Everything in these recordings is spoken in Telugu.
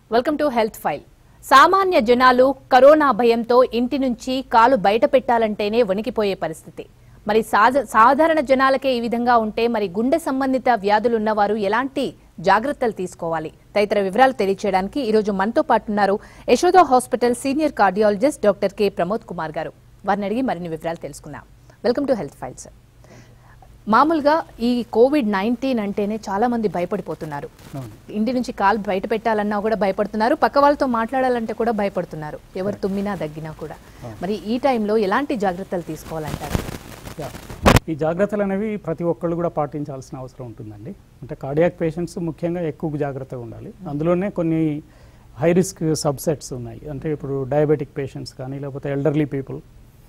వెల్కమ్ టు హెల్త్ ఫైల్ సామాన్య జనాలు కరోనా భయంతో ఇంటి నుంచి కాలు బయట పెట్టాలంటేనే వణికిపోయే పరిస్థితి మరి సాధ సాధారణ జనాలకే ఈ విధంగా ఉంటే మరి గుండె సంబంధిత వ్యాధులు ఉన్నవారు ఎలాంటి జాగ్రత్తలు తీసుకోవాలి తదితర వివరాలు తెలియచేయడానికి ఈ రోజు మనతో పాటు ఉన్నారు Yashoda hospital senior cardiologist doctor K Pramod Kumar గారు వారిని అడిగి మరిన్ని వివరాలు తెలుసుకుందాం welcome to health file sir మామూలుగా ఈ కోవిడ్ నైన్టీన్ అంటేనే చాలా మంది భయపడిపోతున్నారు ఇంటి నుంచి కాలు బయట పెట్టాలన్నా కూడా భయపడుతున్నారు పక్క వాళ్ళతో మాట్లాడాలంటే కూడా భయపడుతున్నారు ఎవరు తుమ్మినా దగ్గినా కూడా మరి ఈ టైంలో ఎలాంటి జాగ్రత్తలు తీసుకోవాలంటారు యా. ఈ జాగ్రత్తలు అనేవి ప్రతి ఒక్కళ్ళు కూడా పాటించాల్సిన అవసరం ఉంటుందండి అంటే కార్డియాక్ పేషెంట్స్ ముఖ్యంగా ఎక్కువ జాగ్రత్తగా ఉండాలి అందులోనే కొన్ని హై రిస్క్ సబ్సెట్స్ ఉన్నాయి అంటే ఇప్పుడు డయాబెటిక్ పేషెంట్స్ కానీ లేకపోతే ఎల్డర్లీ పీపుల్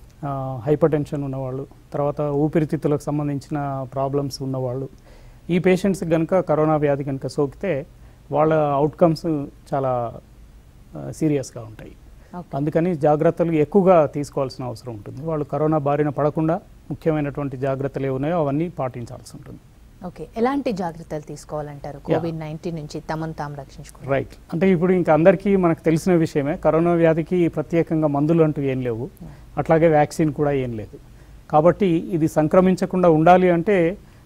హైపర్ టెన్షన్ ఉన్నవాళ్ళు తర్వాత ఊపిరితిత్తులకు సంబంధించిన ప్రాబ్లమ్స్ ఉన్నవాళ్ళు ఈ పేషెంట్స్ కనుక కరోనా వ్యాధి కనుక సోకితే వాళ్ళ అవుట్కమ్స్ చాలా సీరియస్గా ఉంటాయి ఓకే అందుకని జాగ్రత్తలు ఎక్కువగా తీసుకోవాల్సిన అవసరం ఉంటుంది వాళ్ళు కరోనా బారిన పడకుండా ముఖ్యమైనటువంటి జాగ్రత్తలు ఏ ఉన్నాయో అవన్నీ పాటించాల్సి ఉంటుంది ఓకే ఎలాంటి జాగ్రత్తలు తీసుకోవాలంటారు కోవిడ్ నైన్టీన్ నుంచి తమను తాము రక్షించుకోవాలి రైట్ అంటే ఇప్పుడు ఇంకా అందరికీ మనకు తెలిసిన విషయమే కరోనా వ్యాధికి ప్రత్యేకంగా మందులు అంటూ ఏం లేవు అట్లాగే వ్యాక్సిన్ కూడా ఏం లేదు కాబట్టి ఇది సంక్రమించకుండా ఉండాలి అంటే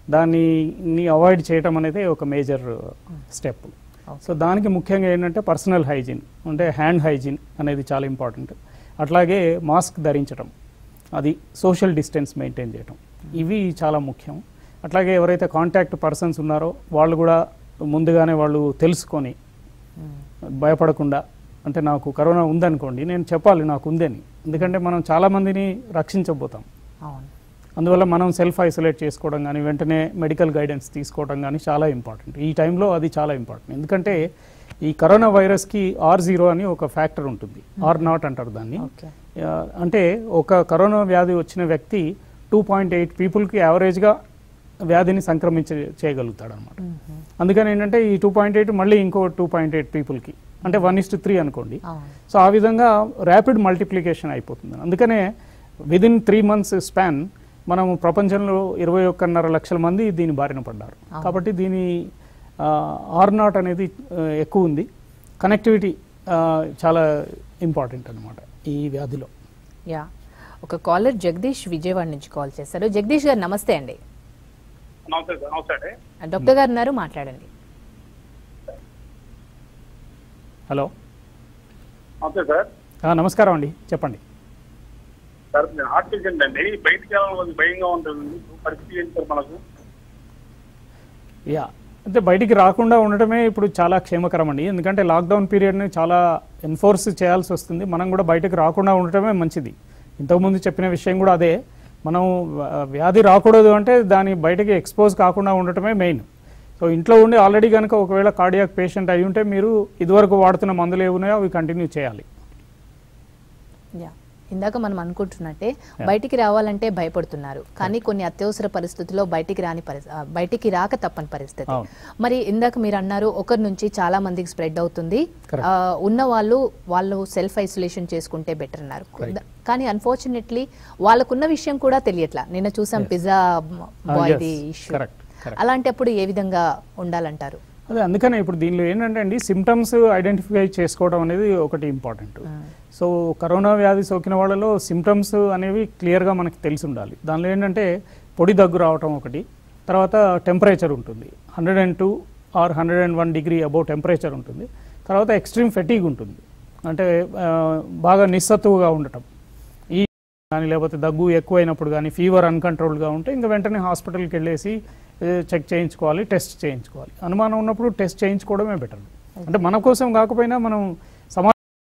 దాన్ని అవాయిడ్ చేయటం అనేది ఒక మేజర్ స్టెప్ సో దానికి ముఖ్యంగా ఏంటంటే పర్సనల్ హైజీన్ అంటే హ్యాండ్ హైజీన్ అనేది చాలా ఇంపార్టెంట్ అట్లాగే మాస్క్ ధరించడం అది సోషల్ డిస్టెన్స్ మెయింటైన్ చేయడం ఇవి చాలా ముఖ్యం అట్లాగే ఎవరైతే కాంటాక్ట్ పర్సన్స్ ఉన్నారో వాళ్ళు కూడా ముందుగానే వాళ్ళు తెలుసుకొని భయపడకుండా అంటే నాకు కరోనా ఉందనుకోండి నేను చెప్పాలి నాకు ఉందని ఎందుకంటే మనం చాలామందిని రక్షించబోతాం అవును అందువల్ల మనం సెల్ఫ్ ఐసోలేట్ చేసుకోవడం కానీ వెంటనే మెడికల్ గైడెన్స్ తీసుకోవడం కానీ చాలా ఇంపార్టెంట్ ఈ టైంలో అది చాలా ఇంపార్టెంట్ ఎందుకంటే ఈ కరోనా వైరస్కి ఆర్ జీరో అని ఒక ఫ్యాక్టర్ ఉంటుంది ఆర్ నాట్ అంటారు దాన్ని ఓకే ఆ, అంటే ఒక కరోనా వ్యాధి వచ్చిన వ్యక్తి టూ పాయింట్ ఎయిట్ పీపుల్కి యావరేజ్గా వ్యాధిని సంక్రమించ చేయగలుగుతాడు అనమాట అందుకని ఏంటంటే ఈ టూ పాయింట్ ఎయిట్ మళ్ళీ ఇంకో టూ పాయింట్ ఎయిట్ పీపుల్కి అంటే వన్ ఇస్ టు త్రీ అనుకోండి అవును సో ఆ విధంగా ర్యాపిడ్ మల్టిప్లికేషన్ అయిపోతుంది అందుకనే విదిన్ త్రీ మంత్స్ స్పాన్ మనం ప్రపంచంలో ఇరవై ఒక్కన్నర లక్షల మంది దీని బారిన పడ్డారు అవును. కాబట్టి దీని ఆర్ నాట్ అనేది ఆ, ఎక్కువ ఉంది కనెక్టివిటీ చాలా ఇంపార్టెంట్ అనమాట ఈ వ్యాధిలో యా ఒక కాలర్ జగదీష్ విజయవాడ నుంచి కాల్ చేశారు జగదీష్ గారు నమస్తే అండి నమస్తే సార్ నమస్తే అండి డాక్టర్ గారు ఉన్నారు మాట్లాడండి హలో నమస్తే సార్ ఆ, నమస్కారం అండి చెప్పండి సార్ నేను హార్ట్ పేషెంట్ అండి బయటికి వెళ్ళడం కొంచెం భయంగా ఉంటుంది పరిస్థితి ఏంటి సార్ మనకు యా అంటే బయటికి రాకుండా ఉండటమే ఇప్పుడు చాలా క్షేమకరం అండి ఎందుకంటే లాక్డౌన్ పీరియడ్ని చాలా ఎన్ఫోర్స్ చేయాల్సి వస్తుంది మనం కూడా బయటకు రాకుండా ఉండటమే మంచిది ఇంతకుముందు చెప్పిన విషయం కూడా అదే మనం వ- వ్యాధి రాకూడదు అంటే దాని బయటకి ఎక్స్పోజ్ కాకుండా ఉండటమే మెయిన్ సో ఇంట్లో ఉండి ఆల్రెడీ కనుక ఒకవేళ కార్డియాక్ పేషెంట్ అయి ఉంటే మీరు ఇదివరకు వాడుతున్న మందులు ఏమున్నాయో అవి కంటిన్యూ చేయాలి యా ఇందాక మనం అనుకుంటున్నట్టే బయటికి రావాలంటే భయపడుతున్నారు కానీ కొన్ని అత్యవసర పరిస్థితుల్లో బయటికి రాని పరిస్థితి బయటికి రాక తప్పని పరిస్థితి అవును. మరి ఇందాక మీరు అన్నారు ఒకరి నుంచి చాలా మందికి స్ప్రెడ్ అవుతుంది Correct. ఆ, ఉన్న వాళ్ళు వాళ్ళు సెల్ఫ్ ఐసోలేషన్ చేసుకుంటే బెటర్ అన్నారు Right. కానీ అన్ఫార్చునేట్లీ వాళ్ళకున్న విషయం కూడా తెలియట్లా నిన్న చూసాం పిజ్జా Ah, బాయ్ది yes. Issue Correct, correct. అలాంటప్పుడు ఏ విధంగా ఉండాలంటారు అదే అందుకనే ఇప్పుడు దీనిలో ఏంటంటే అండి సిమ్టమ్స్ ఐడెంటిఫై చేసుకోవడం అనేది ఒకటి ఇంపార్టెంట్ సో కరోనా వ్యాధి సోకిన వాళ్ళలో సిమ్టమ్స్ అనేవి క్లియర్గా మనకి తెలిసి ఉండాలి దానిలో ఏంటంటే పొడి దగ్గు రావటం ఒకటి తర్వాత టెంపరేచర్ ఉంటుంది hundred and two or hundred and one degree above temperature ఉంటుంది తర్వాత ఎక్స్ట్రీమ్ ఫెటీగ్ ఉంటుంది అంటే ఆ, బాగా నిస్సత్తువుగా ఉండటం ఈ కానీ లేకపోతే దగ్గు ఎక్కువైనప్పుడు కానీ ఫీవర్ అన్కంట్రోల్డ్గా ఉంటే ఇంకా వెంటనే హాస్పిటల్కి వెళ్ళేసి చెక్ చేయించుకోవాలి టెస్ట్ చేయించుకోవాలి అనుమానం ఉన్నప్పుడు టెస్ట్ చేయించుకోవడమే బెటర్ అంటే మన కోసం కాకపోయినా మనం సమా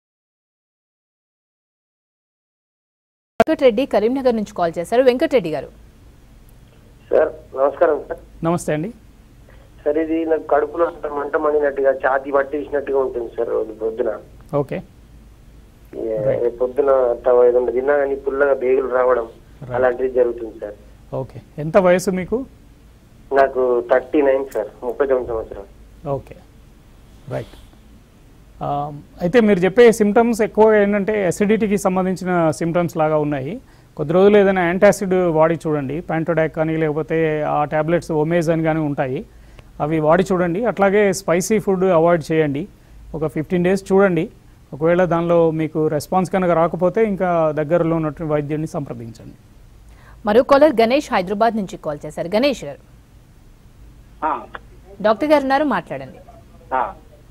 వెంకటరెడ్డి కరీంనగర్ నుంచి కాల్ చేశారు వెంకటరెడ్డి గారు సార్ నమస్కారం సార్ నమస్తే అండి సార్ ఇది నాకు కడుపులో అంత మంట మండినట్టుగా ఛాతీ పట్టేసినట్టుగా ఉంటుంది సార్ రోజు పొద్దున ఓకే ఏ- ఏ పొద్దున తవ ఏదైనా తిన్నా కానీ పుల్లగా బేగులు రావడం Right. అలాంటిది జరుగుతుంది సార్ ఓకే ఎంత వయసు మీకు నాకు థర్టీ నైన్ సార్ ముప్పై తొమ్మిది సంవత్సరాలు ఓకే రైట్ ఆ, అయితే మీరు చెప్పే సిమ్టమ్స్ ఎక్కువగా ఏంటంటే అసిడిటీకి సంబంధించిన సిమ్టమ్స్ లాగా ఉన్నాయి కొద్ది రోజులు ఏదైనా యాంటాసిడ్ వాడి చూడండి ప్యాంటోడాక్ కానీ లేకపోతే ఆ టాబ్లెట్స్ ఒమేజ్ అని కానీ ఉంటాయి అవి వాడి చూడండి అట్లాగే స్పైసీ ఫుడ్ అవాయిడ్ చేయండి ఒక ఫిఫ్టీన్ డేస్ చూడండి ఒకవేళ దానిలో మీకు రెస్పాన్స్ కనుక రాకపోతే ఇంకా దగ్గరలో ఉన్నటువంటి వైద్యుడిని సంప్రదించండి మరో కాలర్ గణేష్ హైదరాబాద్ నుంచి కాల్ చేశారు గణేష్ గారు ఆ, డాక్టర్ గారు ఉన్నారు మాట్లాడండి ఆ.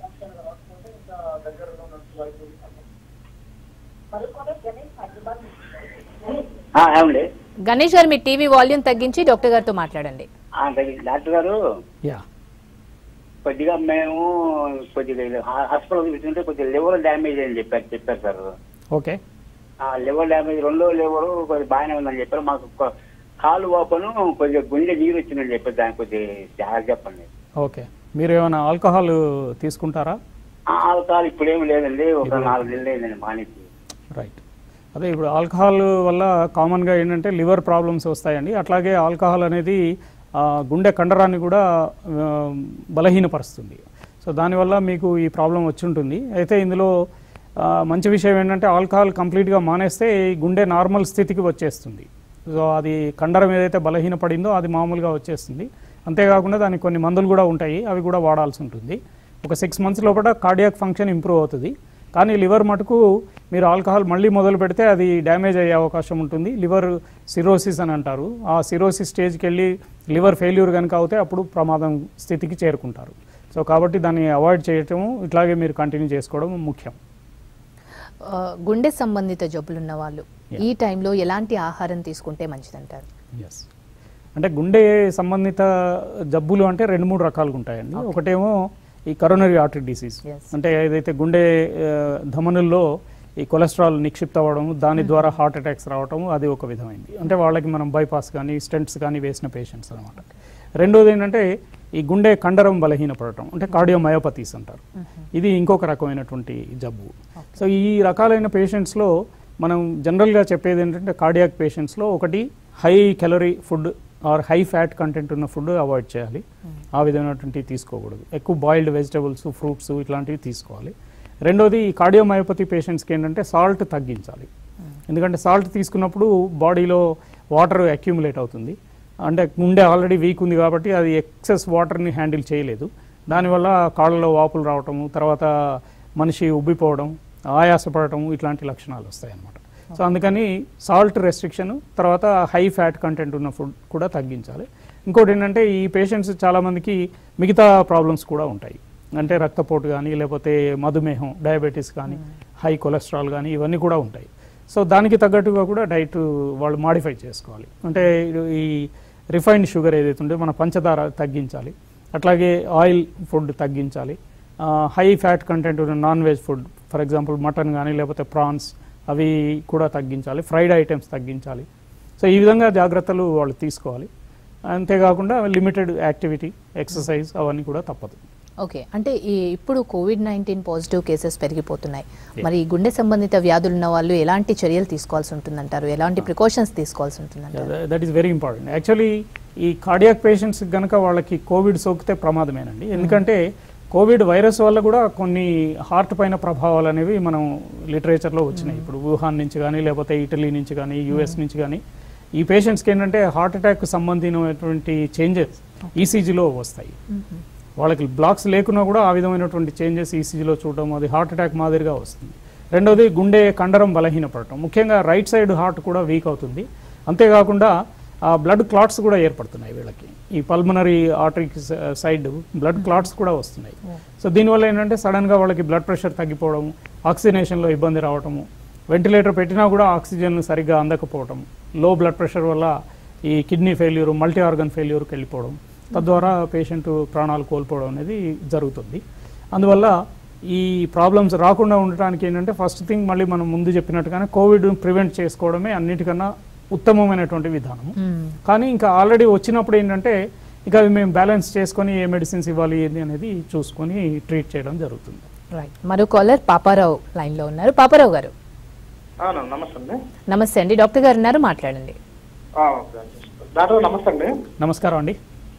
ఆ, ఏమండి గణేష్ గారు మీ టీవీ వాల్యూమ్ తగ్గించి డాక్టర్ గారితో మాట్లాడండి ఆ, తగ్గి- డాక్టర్ గారు యా కొద్దిగా మేము కొద్దిగా ఇది హా- హాస్పిటల్ చూస్తుంటే కొద్దిగా లివర్ డ్యామేజ్ అని చెప్పారు చెప్పారు సార్ ఓకే ఆ లివర్ డ్యామేజ్ రెండో లివర్ కొద్దిగా బాగానే ఉందని చెప్పారు మాకు కొ- కాలు ఓపెను కొద్దిగా గుండె నీరు వచ్చిందని చెప్పారు దానికి కొద్దిగా చాలా చెప్పండి ఓకే మీరు ఏమైనా ఆల్కహాల్ తీసుకుంటారా ఆ, ఆల్కహాల్ ఇప్పుడేమి లేదండి ఒక నాలుగు నెలలు అయిందండి మానేసి రైట్ అదే ఇప్పుడు ఆల్కహాల్ వల్ల కామన్గా ఏంటంటే లివర్ ప్రాబ్లమ్స్ వస్తాయండి అట్లాగే ఆల్కహాల్ అనేది ఆ, గుండె కండరాన్ని కూడా ఆ, బలహీనపరుస్తుంది సో దానివల్ల మీకు ఈ ప్రాబ్లం వచ్చి ఉంటుంది అయితే ఇందులో ఆ, మంచి విషయం ఏంటంటే ఆల్కహాల్ కంప్లీట్గా మానేస్తే ఈ గుండె నార్మల్ స్థితికి వచ్చేస్తుంది సో అది కండరం ఏదైతే బలహీనపడిందో అది మామూలుగా వచ్చేస్తుంది అంతేకాకుండా దానికి కొన్ని మందులు కూడా ఉంటాయి అవి కూడా వాడాల్సి ఉంటుంది ఒక సిక్స్ మంత్స్ లోపల కార్డియాక్ ఫంక్షన్ ఇంప్రూవ్ అవుతుంది కానీ లివర్ మటుకు మీరు ఆల్కహాల్ మళ్ళీ మొదలు పెడితే అది డ్యామేజ్ అయ్యే అవకాశం ఉంటుంది లివర్ సిరోసిస్ అని అంటారు ఆ సిరోసిస్ స్టేజ్కి వెళ్ళి లివర్ ఫెయిల్యూర్ కనుక అవుతే అప్పుడు ప్రమాదం స్థితికి చేరుకుంటారు సో కాబట్టి దాన్ని అవాయిడ్ చేయటము ఇట్లాగే మీరు కంటిన్యూ చేసుకోవడం ముఖ్యం ఆ, గుండె సంబంధిత జబ్బులున్న వాళ్ళు ఈ టైంలో ఎలాంటి ఆహారం తీసుకుంటే మంచిదంటారు ఎస్ అంటే గుండె సంబంధిత జబ్బులు అంటే రెండు మూడు రకాలుగా ఉంటాయండి ఒకటేమో ఈ కరోనరీ ఆర్టరీ డిసీజ్ Yes. అంటే ఏదైతే గుండె ఆ, ధమనుల్లో ఈ కొలెస్ట్రాల్ నిక్షిప్త అవ్వడం దాని ద్వారా హార్ట్ అటాక్స్ రావడం అది ఒక విధమైంది అంటే వాళ్ళకి మనం బైపాస్ కానీ స్టెంట్స్ కానీ వేసిన పేషెంట్స్ అనమాట రెండోది ఏంటంటే ఈ గుండె కండరం బలహీనపడటం అంటే కార్డియోమయోపతీస్ అంటారు ఇది ఇంకొక రకమైనటువంటి జబ్బు సో ఈ రకాలైన పేషెంట్స్లో మనం జనరల్గా చెప్పేది ఏంటంటే కార్డియాక్ పేషెంట్స్లో ఒకటి high calorie food or high fat content ఉన్న ఫుడ్ అవాయిడ్ చేయాలి ఆ విధమైనటువంటివి తీసుకోకూడదు ఎక్కువ బాయిల్డ్ వెజిటబుల్స్ ఫ్రూట్స్ ఇట్లాంటివి తీసుకోవాలి రెండోది ఈ కార్డియోమయోపతి పేషెంట్స్కి ఏంటంటే సాల్ట్ తగ్గించాలి ఎందుకంటే సాల్ట్ తీసుకున్నప్పుడు బాడీలో వాటర్ అక్యూములేట్ అవుతుంది అంటే గుండె ఆల్రెడీ వీక్ ఉంది కాబట్టి అది ఎక్సెస్ వాటర్ని హ్యాండిల్ చేయలేదు దానివల్ల కాళ్ళలో వాపులు రావటము తర్వాత మనిషి ఉబ్బిపోవడం ఆయాసపడటం ఇట్లాంటి లక్షణాలు వస్తాయి అన్నమాట సో అందుకని సాల్ట్ రెస్ట్రిక్షన్ తర్వాత హై ఫ్యాట్ కంటెంట్ ఉన్న ఫుడ్ కూడా తగ్గించాలి ఇంకోటి ఏంటంటే ఈ పేషెంట్స్ చాలామందికి మిగతా ప్రాబ్లమ్స్ కూడా ఉంటాయి అంటే రక్తపోటు కానీ లేకపోతే మధుమేహం డయాబెటీస్ కానీ హై కొలెస్ట్రాల్ కానీ ఇవన్నీ కూడా ఉంటాయి సో దానికి తగ్గట్టుగా కూడా డైట్ వాళ్ళు మాడిఫై చేసుకోవాలి అంటే ఈ రిఫైన్డ్ షుగర్ ఏదైతే ఉంటే మన పంచదార తగ్గించాలి అట్లాగే ఆయిల్ ఫుడ్ తగ్గించాలి హై ఫ్యాట్ కంటెంట్ ఉన్న non veg food for example mutton కానీ లేకపోతే ప్రాన్స్ అవి కూడా తగ్గించాలి ఫ్రైడ్ ఐటమ్స్ తగ్గించాలి సో ఈ విధంగా జాగ్రత్తలు వాళ్ళు తీసుకోవాలి అంతేకాకుండా లిమిటెడ్ యాక్టివిటీ ఎక్సర్సైజ్ అవన్నీ కూడా తప్పదు ఓకే అంటే ఈ ఇప్పుడు కోవిడ్ నైన్టీన్ పాజిటివ్ కేసెస్ పెరిగిపోతున్నాయి మరి ఈ గుండె సంబంధిత వ్యాధులు ఉన్న వాళ్ళు ఎలాంటి చర్యలు తీసుకోవాల్సి ఉంటుందంటారు ఎలాంటి ప్రికాషన్స్ తీసుకోవాల్సి ఉంటుందంటారు that is very important actually ఈ కార్డియాక్ పేషెంట్స్ కనుక వాళ్ళకి కోవిడ్ సోకితే ప్రమాదమేనండి ఎందుకంటే కోవిడ్ వైరస్ వల్ల కూడా కొన్ని హార్ట్ పైన ప్రభావాలు అనేవి మనం లిటరేచర్లో వచ్చినాయి ఇప్పుడు వుహాన్ నుంచి కానీ లేకపోతే ఇటలీ నుంచి కానీ యుఎస్ నుంచి కానీ ఈ పేషెంట్స్కి ఏంటంటే హార్ట్ అటాక్ సంబంధించినటువంటి చేంజెస్ ఈసీజీలో వస్తాయి వాళ్ళకి బ్లాక్స్ లేకున్నా కూడా ఆ విధమైనటువంటి చేంజెస్ ఈసీజీలో చూడడం అది హార్ట్ అటాక్ మాదిరిగా వస్తుంది రెండోది గుండె కండరం బలహీనపడటం ముఖ్యంగా రైట్ సైడ్ హార్ట్ కూడా వీక్ అవుతుంది అంతేకాకుండా ఆ బ్లడ్ క్లాట్స్ కూడా ఏర్పడుతున్నాయి వీళ్ళకి ఈ pulmonary artery side blood clots కూడా వస్తున్నాయి సో దీనివల్ల ఏంటంటే సడన్గా వాళ్ళకి బ్లడ్ ప్రెషర్ తగ్గిపోవడం ఆక్సిజనేషన్లో ఇబ్బంది రావడము వెంటిలేటర్ పెట్టినా కూడా ఆక్సిజన్ సరిగ్గా అందకపోవడం లో బ్లడ్ ప్రెషర్ వల్ల ఈ కిడ్నీ ఫెయిల్యూర్ మల్టీ ఆర్గన్ ఫెయిల్యూర్కి వెళ్ళిపోవడం తద్వారా పేషెంట్ ప్రాణాలు కోల్పోవడం అనేది జరుగుతుంది అందువల్ల ఈ ప్రాబ్లమ్స్ రాకుండా ఉండటానికి ఏంటంటే ఫస్ట్ థింగ్ మళ్ళీ మనం ముందు చెప్పినట్టుగానే కోవిడ్ ప్రివెంట్ చేసుకోవడమే అన్నిటికన్నా ఉత్తమమైనటువంటి విధానము కానీ ఇంకా ఆల్రెడీ వచ్చినప్పుడు ఏంటంటే ఇక అవి మేము బ్యాలెన్స్ చేసుకొని ఏ మెడిసిన్స్ ఇవ్వాలి ఏంది అనేది చూసుకొని ట్రీట్ చేయడం జరుగుతుంది రైట్ మరో కాలర్ పాపారావు లైన్ లో ఉన్నారు పాపారావు గారు నమస్తే అండి నమస్తే అండి డాక్టర్ గారు ఉన్నారు మాట్లాడండి ఆ, ఓకే అండి. డాక్టర్ నమస్తే అండి నమస్కారం అండి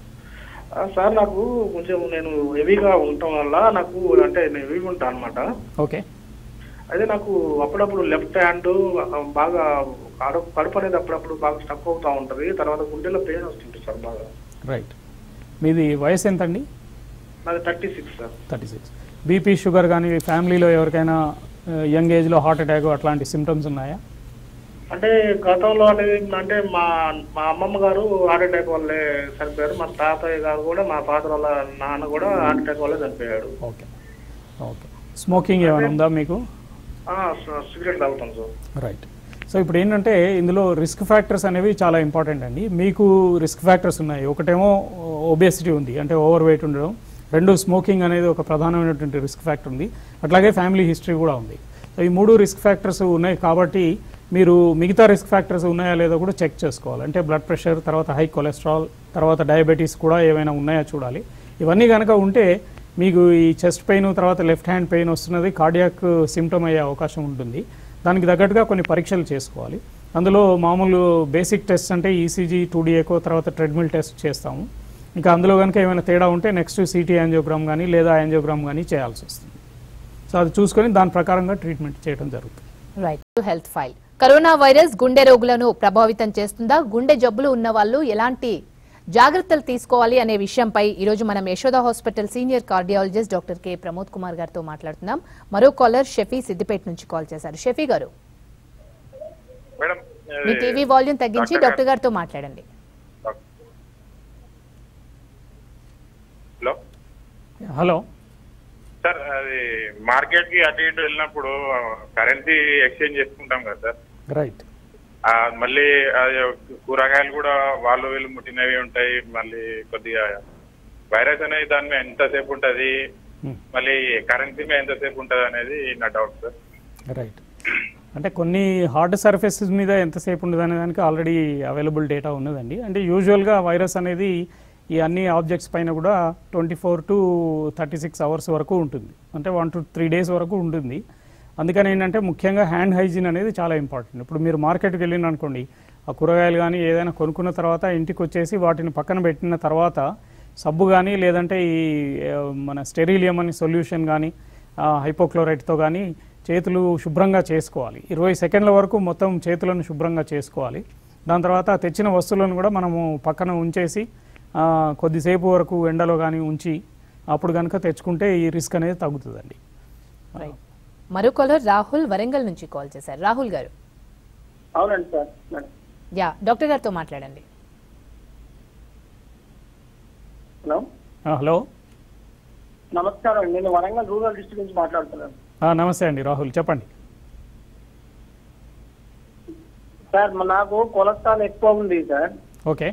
ఆ, సార్ నాకు కొంచెం నేను హెవీగా ఉండటం వల్ల నాకు అంటే నేను హెవీగా ఉంటాను అనమాట ఓకే అయితే నాకు అప్పుడప్పుడు లెఫ్ట్ హ్యాండ్ బాగా కడుపు కడుపు అనేది అప్పుడప్పుడు బాగా స్టక్ అవుతా ఉంటది తర్వాత గుండెలో పెయిన్ వస్తుంటుంది సార్ బాగా రైట్ మీది వయసు ఎంతండి నాది thirty six sir thirty six BP sugar కానీ ఫ్యామిలీలో ఎవరికైనా యంగ్ ఏజ్లో హార్ట్ అటాక్ అట్లాంటి సిమ్టమ్స్ ఉన్నాయా అంటే గతంలో అనేది అంటే మా మా అమ్మమ్మ గారు హార్ట్ అటాక్ వల్లే చనిపోయారు మా తాతయ్య గారు కూడా మా ఫాదర్ వాళ్ళ నాన్న కూడా హార్ట్ అటాక్ వల్లే చనిపోయాడు ఓకే ఓకే స్మోకింగ్ ఏమైనా ఉందా మీకు ఆ, స- సిగరెట్ తాగుతాం సార్ రైట్ సో ఇప్పుడు ఏంటంటే ఇందులో రిస్క్ ఫ్యాక్టర్స్ అనేవి చాలా ఇంపార్టెంట్ అండి మీకు రిస్క్ ఫ్యాక్టర్స్ ఉన్నాయి ఒకటేమో ఒబేసిటీ ఉంది అంటే ఓవర్ వెయిట్ ఉండడం రెండు స్మోకింగ్ అనేది ఒక ప్రధానమైనటువంటి రిస్క్ ఫ్యాక్టర్ ఉంది అట్లాగే ఫ్యామిలీ హిస్టరీ కూడా ఉంది సో ఈ మూడు రిస్క్ ఫ్యాక్టర్స్ ఉన్నాయి కాబట్టి మీరు మిగతా రిస్క్ ఫ్యాక్టర్స్ ఉన్నాయా లేదో కూడా చెక్ చేసుకోవాలి అంటే బ్లడ్ ప్రెషర్ తర్వాత హై కొలెస్ట్రాల్ తర్వాత డయాబెటీస్ కూడా ఏమైనా ఉన్నాయా చూడాలి ఇవన్నీ కనుక ఉంటే మీకు ఈ చెస్ట్ పెయిన్ తర్వాత లెఫ్ట్ హ్యాండ్ పెయిన్ వస్తున్నది కార్డియాక్ సిమ్టమ్ అయ్యే అవకాశం ఉంటుంది దానికి తగ్గట్టుగా కొన్ని పరీక్షలు చేసుకోవాలి అందులో మామూలు బేసిక్ టెస్ట్ అంటే ఈసీజీ టూ డిఏకో తర్వాత ట్రెడ్మిల్ టెస్ట్ చేస్తాము ఇంకా అందులో కనుక ఏమైనా తేడా ఉంటే నెక్స్ట్ సిటీ యాంజియోగ్రామ్ కానీ లేదా యాంజియోగ్రామ్ కానీ చేయాల్సి వస్తుంది సో అది చూసుకొని దాని ప్రకారంగా ట్రీట్మెంట్ చేయడం జరుగుతుంది right health file corona virus గుండె రోగులను ప్రభావితం చేస్తుందా గుండె జబ్బులు ఉన్న వాళ్ళు ఎలాంటి జాగ్రత్తలు తీసుకోవాలి అనే విషయంపై ఈరోజు మనం Yashoda hospital senior cardiologist doctor K Pramod Kumar గారితో మాట్లాడుతున్నాం మరో కాలర్ షఫీ సిద్దిపేట నుంచి కాల్ చేశారు షఫీ గారు మేడం మీ టీవీ వాల్యూమ్ తగ్గించి డాక్టర్ గారితో మాట్లాడండి హలో హలో సార్ అది మార్కెట్ కి అటు ఇటు వెళ్ళినప్పుడు కరెన్సీ ఎక్స్చేంజ్ చేసుకుంటాం కదా సార్ రైట్ ఆ, మళ్ళీ అది కూరగాయలు కూడా వాళ్ళు వీళ్ళు ముట్టినవి ఉంటాయి మళ్ళీ కొద్దిగా వైరస్ అనేది దాని మీద ఎంతసేపు ఉంటది మళ్ళీ కరెన్సీ మీద ఎంతసేపు ఉంటది అనేది నా డౌట్ సార్ రైట్ అంటే కొన్ని హార్డ్ సర్ఫేసెస్ మీద ఎంతసేపు ఉండదు అనే దానికి ఆల్రెడీ అవైలబుల్ డేటా ఉన్నదండి అంటే యూజువల్గా వైరస్ అనేది ఈ అన్ని ఆబ్జెక్ట్స్ పైన కూడా twenty four to thirty six hours వరకు ఉంటుంది అంటే వన్ టు త్రీ డేస్ వరకు ఉంటుంది అందుకని ఏంటంటే ముఖ్యంగా హ్యాండ్ హైజీన్ అనేది చాలా ఇంపార్టెంట్ ఇప్పుడు మీరు మార్కెట్కి వెళ్ళిన అనుకోండి ఆ కూరగాయలు కానీ ఏదైనా కొనుక్కున్న తర్వాత ఇంటికి వచ్చేసి వాటిని పక్కన పెట్టిన తర్వాత సబ్బు కానీ లేదంటే ఈ ఆ, మన స్టెరీలియం అని సొల్యూషన్ కానీ హైపోక్లోరైట్తో కానీ చేతులు శుభ్రంగా చేసుకోవాలి ఇరవై సెకండ్ల వరకు మొత్తం చేతులను శుభ్రంగా చేసుకోవాలి దాని తర్వాత తెచ్చిన వస్తువులను కూడా మనము పక్కన ఉంచేసి ఆ, కొద్దిసేపు వరకు ఎండలో కానీ ఉంచి అప్పుడు కనుక తెచ్చుకుంటే ఈ రిస్క్ అనేది తగ్గుతుందండి రైట్ మరో కాలర్ రాహుల్ వరంగల్ నుంచి కాల్ చేశారు రాహుల్ గారు అవునండి సార్ మేడం యా డాక్టర్ గారితో మాట్లాడండి హలో ఆ, హలో నమస్కారం అండి నేను వరంగల్ రూరల్ డిస్ట్రిక్ట్ నుంచి మాట్లాడుతున్నాను ఆ, నమస్తే అండి రాహుల్ చెప్పండి సార్ మ- నాకు కొలెస్ట్రాల్ ఎక్కువ ఉంది సార్ ఓకే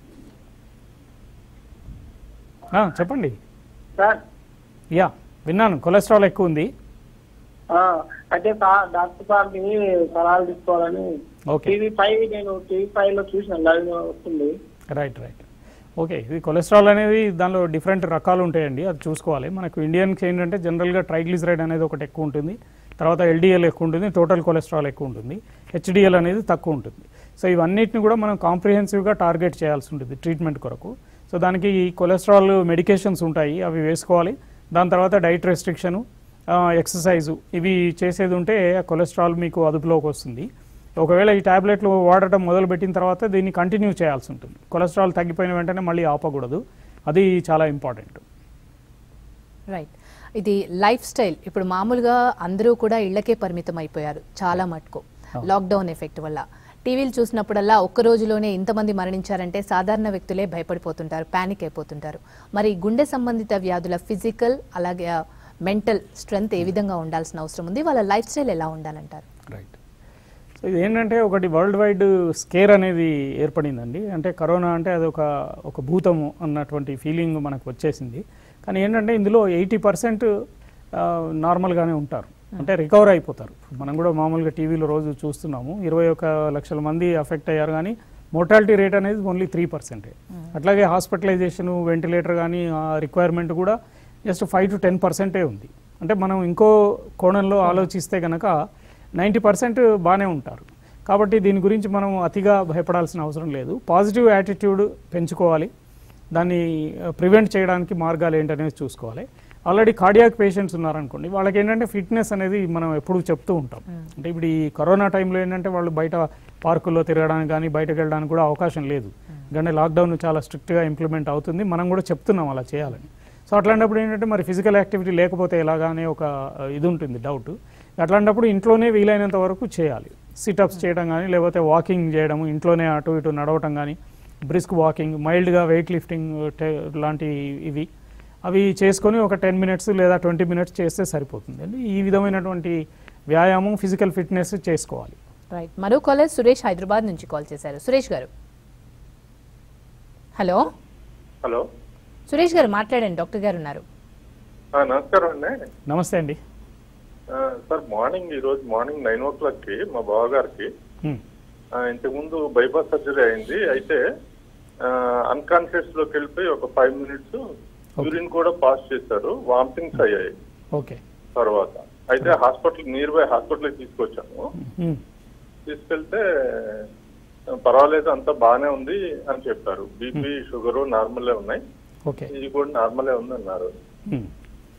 ఆ, చెప్పండి సార్ యా విన్నాను కొలెస్ట్రాల్ ఎక్కువ ఉంది ఆ, అయితే సార్ డాక్టర్ సార్ని సలహాలు తీసుకోవాలని ఓకే టీవీ ఫైవ్ నేను టీవీ ఫైవ్ లో చూసిన లైవ్ వస్తుంది రైట్ రైట్ ఓకే ఇది కొలెస్ట్రాల్ అనేది దానిలో డిఫరెంట్ రకాలు ఉంటాయండి అది చూసుకోవాలి మనకు ఇండియన్కి ఏంటంటే జనరల్గా ట్రైగ్లిజరైడ్ అనేది ఒకటి ఎక్కువ ఉంటుంది తర్వాత ఎల్డిఎల్ ఎక్కువ ఉంటుంది టోటల్ కొలెస్ట్రాల్ ఎక్కువ ఉంటుంది హెచ్డిఎల్ అనేది తక్కువ ఉంటుంది సో ఇవన్నిటిని కూడా మనం కాంప్రిహెన్సివ్గా టార్గెట్ చేయాల్సి ఉంటుంది ట్రీట్మెంట్ కొరకు సో దానికి ఈ కొలెస్ట్రాల్ మెడికేషన్స్ ఉంటాయి అవి వేసుకోవాలి దాని తర్వాత డైట్ రెస్ట్రిక్షను ఎక్సర్సైజు ఇవి చేసేది ఉంటే ఆ కొలెస్ట్రాల్ మీకు అదుపులోకి వస్తుంది ఒకవేళ ఈ టాబ్లెట్లు వాడటం మొదలుపెట్టిన తర్వాత దీన్ని కంటిన్యూ చేయాల్సి ఉంటుంది కొలెస్ట్రాల్ తగ్గిపోయిన వెంటనే మళ్ళీ ఆపకూడదు అది చాలా ఇంపార్టెంట్ రైట్ ఇది లైఫ్ స్టైల్ ఇప్పుడు మామూలుగా అందరూ కూడా ఇళ్లకే పరిమితం అయిపోయారు చాలా మటుకు లాక్డౌన్ ఎఫెక్ట్ వల్ల టీవీలు చూసినప్పుడల్లా ఒక్క రోజులోనే ఇంతమంది మరణించారంటే సాధారణ వ్యక్తులే భయపడిపోతుంటారు ప్యానిక్ అయిపోతుంటారు మరి గుండె సంబంధిత వ్యాధుల ఫిజికల్ అలాగే మెంటల్ స్ట్రెంగ్త్ ఏ విధంగా ఉండాల్సిన అవసరం ఉంది వాళ్ళ లైఫ్ స్టైల్ ఎలా ఉండాలంటారు రైట్ సో ఇది ఏంటంటే ఒకటి వరల్డ్ వైడ్ స్కేర్ అనేది ఏర్పడిందండి అంటే కరోనా అంటే అది ఒక ఒక భూతము అన్నటువంటి ఫీలింగ్ మనకు వచ్చేసింది కానీ ఏంటంటే ఇందులో ఎయిటీ పర్సెంట్ నార్మల్గానే ఉంటారు అంటే రికవర్ అయిపోతారు మనం కూడా మామూలుగా టీవీలో రోజు చూస్తున్నాము ఇరవై ఒక లక్షల మంది అఫెక్ట్ అయ్యారు కానీ మోర్టాలిటీ రేట్ అనేది ఓన్లీ త్రీ పర్సెంటే అట్లాగే హాస్పిటలైజేషన్ వెంటిలేటర్ కానీ రిక్వైర్మెంట్ కూడా జస్ట్ ఫైవ్ టు టెన్ పర్సెంటే ఉంది అంటే మనం ఇంకో కోణంలో ఆలోచిస్తే కనుక నైంటీ పర్సెంట్ బాగానే ఉంటారు కాబట్టి దీని గురించి మనం అతిగా భయపడాల్సిన అవసరం లేదు పాజిటివ్ యాటిట్యూడ్ పెంచుకోవాలి దాన్ని ప్రివెంట్ చేయడానికి మార్గాలు ఏంటనేది చూసుకోవాలి ఆల్రెడీ కార్డియాక్ పేషెంట్స్ ఉన్నారనుకోండి వాళ్ళకి ఏంటంటే ఫిట్నెస్ అనేది మనం ఎప్పుడు చెప్తూ ఉంటాం అంటే ఇప్పుడు ఈ కరోనా టైంలో ఏంటంటే వాళ్ళు బయట పార్కుల్లో తిరగడానికి కానీ బయటకు వెళ్ళడానికి కూడా అవకాశం లేదు ఎందుకంటే లాక్డౌన్ చాలా స్ట్రిక్ట్గా ఇంప్లిమెంట్ అవుతుంది మనం కూడా చెప్తున్నాం అలా చేయాలని సో అట్లాంటప్పుడు ఏంటంటే మరి ఫిజికల్ యాక్టివిటీ లేకపోతే ఎలాగా అనే ఒక ఆ, ఇది ఉంటుంది డౌట్ అట్లాంటప్పుడు ఇంట్లోనే వీలైనంత వరకు చేయాలి సిటప్స్ చేయడం కానీ లేకపోతే వాకింగ్ చేయడం ఇంట్లోనే అటు ఇటు నడవటం కానీ బ్రిస్క్ వాకింగ్ మైల్డ్గా వెయిట్ లిఫ్టింగ్ లాంటి ఇవి అవి చేసుకొని ఒక టెన్ మినిట్స్ లేదా ట్వంటీ మినిట్స్ చేస్తే సరిపోతుంది అండి ఈ విధమైనటువంటి వ్యాయామం ఫిజికల్ ఫిట్నెస్ చేసుకోవాలి రైట్ మరో కాలర్ సురేష్ హైదరాబాద్ నుంచి కాల్ చేశారు సురేష్ గారు హలో హలో సురేష్ గారు మాట్లాడండి డాక్టర్ గారు ఉన్నారు ఆ, నమస్కారం అండి నమస్తే అండి ఆ, సార్ మార్నింగ్ ఈ రోజు మార్నింగ్ నైన్ ఓ క్లాక్ కి మా బావగారికి హ్మ్. ఆ, ఇంతకుముందు బైపాస్ సర్జరీ అయింది అయితే అన్కాన్షియస్ లోకి వెళ్ళిపోయి ఒక ఫైవ్ మినిట్స్ యూరిన్ కూడా పాస్ చేశారు వామిటింగ్స్ అయ్యాయి ఓకే తర్వాత అయితే హాస్పిటల్ నియర్ బై హాస్పిటల్ తీసుకొచ్చాము హ్మ్. తీసుకెళ్తే ఆ, పర్వాలేదు అంతా బాగానే ఉంది అని చెప్పారు బీపీ షుగర్ నార్మలే ఉన్నాయి ఓకే ఇది కూడా నార్మలే ఉంది అన్నారు మ్మ్.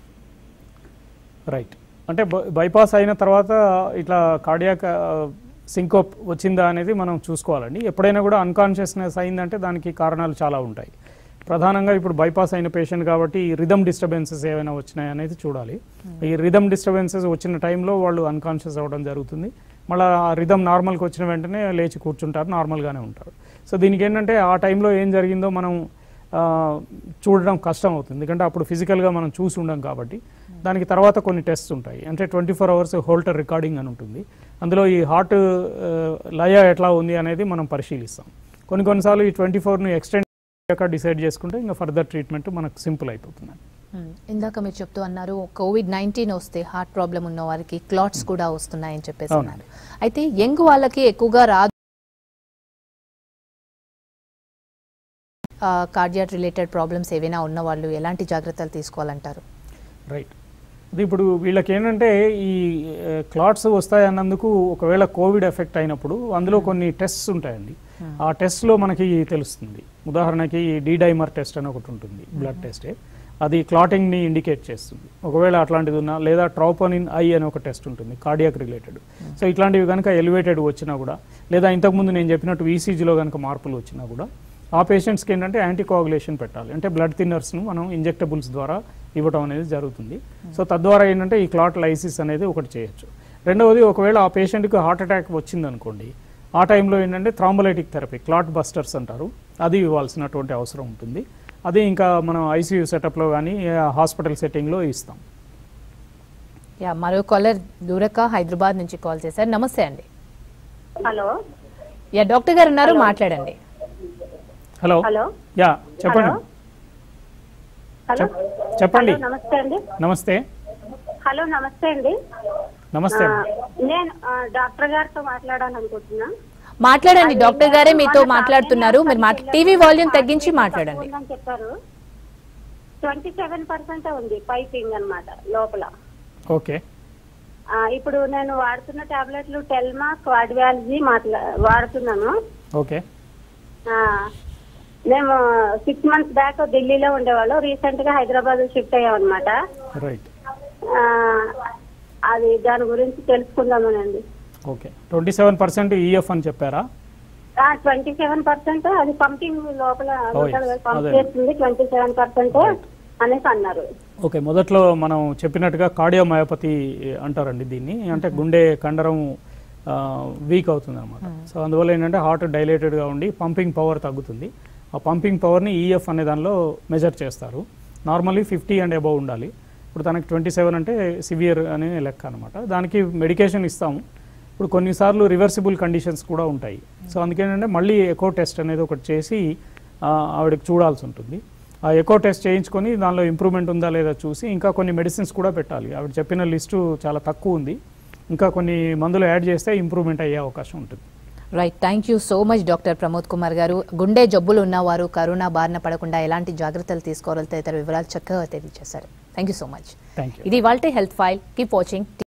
రైట్ అంటే బై- బైపాస్ అయిన తర్వాత ఇట్లా కార్డియాక్ సింకోప్ వచ్చిందా అనేది మనం చూసుకోవాలండి ఎప్పుడైనా కూడా అన్కాన్షియస్నెస్ అయిందంటే దానికి కారణాలు చాలా ఉంటాయి ప్రధానంగా ఇప్పుడు బైపాస్ అయిన పేషెంట్ కాబట్టి రిథమ్ డిస్టర్బెన్సెస్ ఏమైనా వచ్చినాయి అనేది చూడాలి ఈ రిథమ్ డిస్టర్బెన్సెస్ వచ్చిన టైంలో వాళ్ళు అన్కాన్షియస్ అవ్వడం జరుగుతుంది మళ్ళీ ఆ రిథమ్ నార్మల్కి వచ్చిన వెంటనే లేచి కూర్చుంటారు నార్మల్గానే ఉంటారు సో దీనికి ఏంటంటే ఆ టైంలో ఏం జరిగిందో మనం ఆ, చూడడం కష్టం అవుతుంది ఎందుకంటే అప్పుడు ఫిజికల్గా మనం చూసి ఉండం కాబట్టి దానికి తర్వాత కొన్ని టెస్ట్స్ ఉంటాయి అంటే twenty four hours Holter recording అని ఉంటుంది అందులో ఈ హార్ట్ లయ ఎట్లా ఉంది అనేది మనం పరిశీలిస్తాం కొన్ని కొన్నిసార్లు ఈ ట్వంటీ ఫోర్ని ఎక్స్టెండ్ అయ్యాక డిసైడ్ చేసుకుంటే ఇంకా ఫర్దర్ ట్రీట్మెంట్ మనకు సింపుల్ అయిపోతుంది మ్మ్. ఇందాక మీరు చెప్తూ అన్నారు కోవిడ్ నైన్టీన్ వస్తే హార్ట్ ప్రాబ్లం ఉన్న వారికి క్లాట్స్ కూడా వస్తున్నాయని చెప్పేసి అవునండి. అన్నారు అయితే యంగ్ వాళ్ళకి ఎక్కువగా రాదు కార్డియాట్ రిలేటెడ్ ప్రాబ్లమ్స్ ఏవైనా ఉన్న వాళ్ళు ఎలాంటి జాగ్రత్తలు తీసుకోవాలంటారు రైట్ అది ఇప్పుడు వీళ్ళకి ఏంటంటే ఈ క్లాట్స్ వస్తాయి అన్నందుకు ఒకవేళ కోవిడ్ ఎఫెక్ట్ అయినప్పుడు అందులో కొన్ని టెస్ట్స్ ఉంటాయండి ఆ టెస్ట్లో మనకి తెలుస్తుంది ఉదాహరణకి డీ డైమర్ టెస్ట్ అని ఒకటి ఉంటుంది బ్లడ్ టెస్టే అది క్లాటింగ్ని ఇండికేట్ చేస్తుంది ఒకవేళ అట్లాంటిది ఉన్నా లేదా ట్రోపోనిన్ ఐ అని ఒక టెస్ట్ ఉంటుంది కార్డియాక్ రిలేటెడ్ సో ఇట్లాంటివి కనుక ఎలివేటెడ్ వచ్చినా కూడా లేదా ఇంతకుముందు నేను చెప్పినట్టు ఈసీజీలో కనుక మార్పులు వచ్చినా కూడా ఆ పేషెంట్స్కి ఏంటంటే యాంటీకోగులేషన్ పెట్టాలి అంటే బ్లడ్ థిన్నర్స్ను మనం ఇంజెక్టబుల్స్ ద్వారా ఇవ్వటం అనేది జరుగుతుంది సో తద్వారా ఏంటంటే ఈ క్లాట్ లైసిస్ అనేది ఒకటి చేయొచ్చు రెండవది ఒకవేళ ఆ పేషెంట్కి హార్ట్ అటాక్ వచ్చిందనుకోండి ఆ టైంలో ఏంటంటే థ్రాంబోలైటిక్ థెరపీ క్లాట్ బస్టర్స్ అంటారు అది ఇవ్వాల్సినటువంటి అవసరం ఉంటుంది అది ఇంకా మనం ఐసీయూ సెటప్లో కానీ హాస్పిటల్ సెట్టింగ్లో ఇస్తాం యా మరో కాలర్ దూరక హైదరాబాద్ నుంచి కాల్ చేశారు నమస్తే అండి హలో యా డాక్టర్ గారు ఉన్నారు మాట్లాడండి హలో హలో యా చెప్పండి హలో. హలో చెప్పండి హలో, నమస్తే అండి నమస్తే హలో నమస్తే అండి నమస్తే ఆ, నేను ఆ, డాక్టర్ గారితో మాట్లాడాలనుకుంటున్నా మాట్లాడండి డాక్టర్ గారే మీతో మాట్లాడుతున్నారు మీరు మాట్లా టీవీ వాల్యూమ్ తగ్గించి మాట్లాడండి ఉందని చెప్పారు ట్వంటీ సెవెన్ పర్సెంట్ ఉంది పైపింగ్ అన్నమాట లోపల ఓకే ఆ, ఇప్పుడు నేను వాడుతున్న టాబ్లెట్లు టెల్మా క్వాడ్వాలజీ మాట్లా వాడుతున్నాను ఓకే ఆ, మేము సిక్స్ మంత్స్ బ్యాక్ ఢిల్లీలో ఉండేవాళ్ళం రీసెంట్ గా హైదరాబాద్ షిఫ్ట్ అయ్యాం అనమాట రైట్ అది దాని గురించి తెలుసుకుందామనండి okay twenty seven percent EF అని చెప్పారా ట్వంటీ సెవెన్ పర్సెంట్ అది పంపింగ్ లోపల Oh, ఉంటుంది yes. కదా, పంప్ అదే. చేస్తుంది ట్వంటీ సెవెన్ పర్సెంట్ అనేసి అన్నారు ఓకే మొదట్లో మనం చెప్పినట్టుగా కార్డియోమయోపతి అంటారండి దీన్ని అంటే గుండె కండరం వీక్ అవుతుంది అనమాట సో అందువల్ల ఏంటంటే హార్ట్ డైలేటెడ్గా ఉండి పంపింగ్ పవర్ తగ్గుతుంది ఆ పంపింగ్ పవర్ని ఈఎఫ్ అనే దానిలో మెజర్ చేస్తారు నార్మల్లీ ఫిఫ్టీ అండ్ అబౌవ్ ఉండాలి ఇప్పుడు తనకి ట్వంటీ సెవెన్ అంటే సివియర్ అనే లెక్క అనమాట దానికి మెడికేషన్ ఇస్తాము ఇప్పుడు కొన్నిసార్లు రివర్సిబుల్ కండిషన్స్ కూడా ఉంటాయి సో అందుకేంటంటే మళ్ళీ ఎకో టెస్ట్ అనేది ఒకటి చేసి ఆ, ఆవిడకి చూడాల్సి ఉంటుంది ఆ ఎకో టెస్ట్ చేయించుకొని దానిలో ఇంప్రూవ్మెంట్ ఉందా లేదా చూసి ఇంకా కొన్ని మెడిసిన్స్ కూడా పెట్టాలి ఆవిడ చెప్పిన లిస్టు చాలా తక్కువ ఉంది ఇంకా కొన్ని మందులు యాడ్ చేస్తే ఇంప్రూవ్మెంట్ అయ్యే అవకాశం ఉంటుంది right thank you so much doctor Pramod Kumar గారు గుండె జబ్బులు ఉన్నవారు కరోనా బారిన పడకుండా ఎలాంటి జాగ్రత్తలు తీసుకోవాలో తదితర వివరాలు చక్కగా తెలియజేశారు thank you so much thank you ఇది వాళ్ళ హెల్త్ ఫైల్ కీప్ వాచింగ్